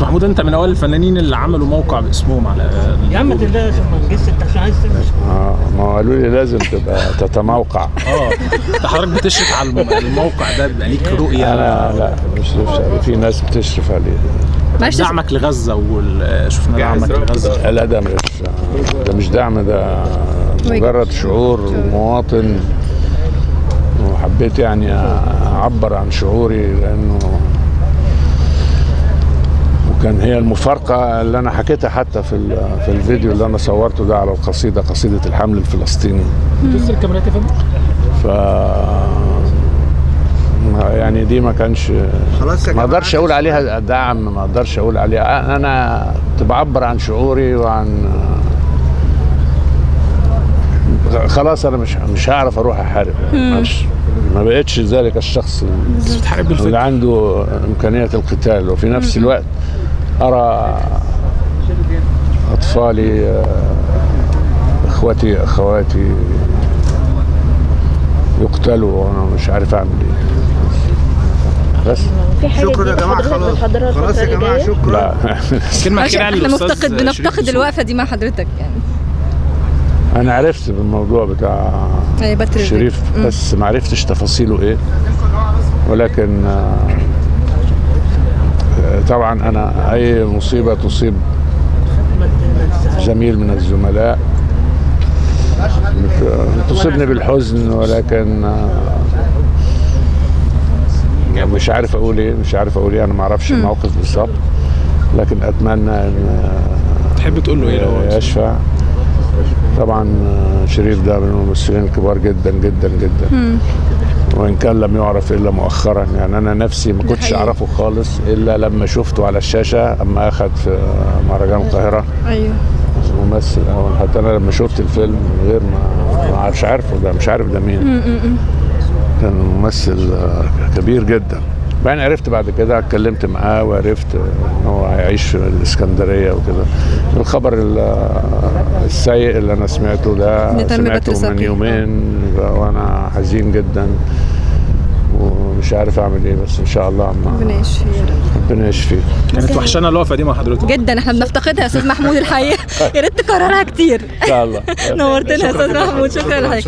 محمود انت من اوائل الفنانين اللي عملوا موقع باسمهم على يا عم الجوجل. تلاقي ما نجس انت عشان عايز تلبس اه ما هو قالوا لي لازم تبقى تتموقع اه ده حضرتك بتشرف على الم- الموقع ده بيبقى ليك رؤيه انا لا مش عليه في ناس بتشرف عليه معلش دعمك لغزه وشفنا دعمك لغزه لا ده مش ده مش دعم ده مجرد شعور مواطن وحبيت يعني اعبر عن شعوري لانه وكان هي المفارقه اللي انا حكيتها حتى في ال- في الفيديو اللي انا صورته ده على القصيده قصيده الحمل الفلسطيني بص الكاميرات يا فندم ف يعني دي ما كانش خلاص يا ما جماعة. اقدرش اقول عليها دعم ما اقدرش اقول عليها انا كنت بعبر عن شعوري وعن خلاص انا مش مش هعرف اروح احارب مش ما بقتش ذلك الشخص بس بتحارب اللي بالفكر عنده امكانيه القتال وفي نفس الوقت ارى اطفالي آه، اخوتي اخواتي يقتلوا وانا مش عارف اعمل ايه بس في حاجه شكرا يا جديدة جماعه حضرتك خلاص بتحضرها خلاص الفترة يا اللي جماعه جاية؟ شكرا لا كلمه معلش كده احنا مفتقد بنفتقد الوقفه دي مع حضرتك يعني انا عرفت بالموضوع بتاع يعني بتر شريف مم. بس ما عرفتش تفاصيله ايه ولكن آه، آه، طبعا انا اي مصيبه تصيب زميل من الزملاء بت- تصيبني بالحزن ولكن آه، مش عارف اقول ايه مش عارف اقول ايه انا ما اعرفش الموقف بالظبط لكن اتمنى ان آه، تحب تقول له ايه لو هو يشفع طبعا آه، شريف ده من الممثلين الكبار جدا جدا جدا وان كان لم يعرف الا مؤخرا يعني انا نفسي ما كنتش حقيقي. اعرفه خالص الا لما شفته على الشاشه اما اخذ في آه، مهرجان القاهره ايوه ممثل اول حتى انا لما شفت الفيلم من غير ما ما عارفش عارفه ده مش عارف ده مين كان ممثل آه، كبير جدا بعدين عرفت بعد كده اتكلمت معاه وعرفت ان هو هيعيش في الاسكندريه وكده الخبر ال- السيء اللي انا سمعته ده إن تم بتر سمعته من ساقي. يومين وانا حزين جدا ومش عارف اعمل ايه بس ان شاء الله أما ربنا يشفي يا رب ربنا يشفيه كانت وحشانه الوقفه دي مع حضرتك جدا احنا بنفتقدها يا استاذ محمود الحقيقه يا ريت تكررها كتير ان شاء الله نورتنا يا استاذ محمود شكرا لحضرتك